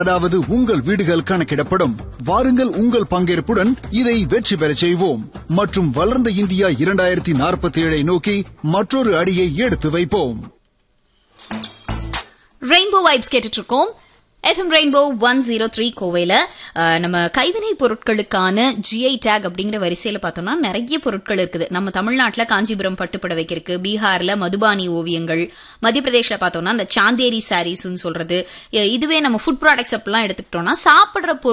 அதாவது உங்கள் வீடுகள் கணக்கிடப்படும் வாருங்கள் உங்கள் பங்கேற்புடன் இதை வெற்றி பெறச் செய்வோம் மற்றும் வளர்ந்த இந்தியா இரண்டாயிரத்தி நாற்பத்தி ஏழை நோக்கி மற்றொரு அடியை எடுத்து வைப்போம் ரெயின்போ வைப்ஸ் கேட்டுட்டு இருக்கோம் FM rainbow one zero three கோவையில் நம்ம கைவினை பொருட்களுக்கான ஜிஐ டேக் அப்படிங்கிற வரிசையில் பார்த்தோம்னா நிறைய பொருட்கள் இருக்குது நம்ம தமிழ்நாட்டில் காஞ்சிபுரம் பட்டுப்புடவைக்கு இருக்கு பீகாரில் மதுபானி ஓவியங்கள் மத்திய பிரதேசில் பார்த்தோம்னா அந்த சாந்தேரி சாரீஸ்ன்னு சொல்றது இதுவே நம்ம ஃபுட் ப்ராடக்ட்ஸ் அப்படிலாம் எடுத்துக்கிட்டோம்னா சாப்பிட்ற பொருள்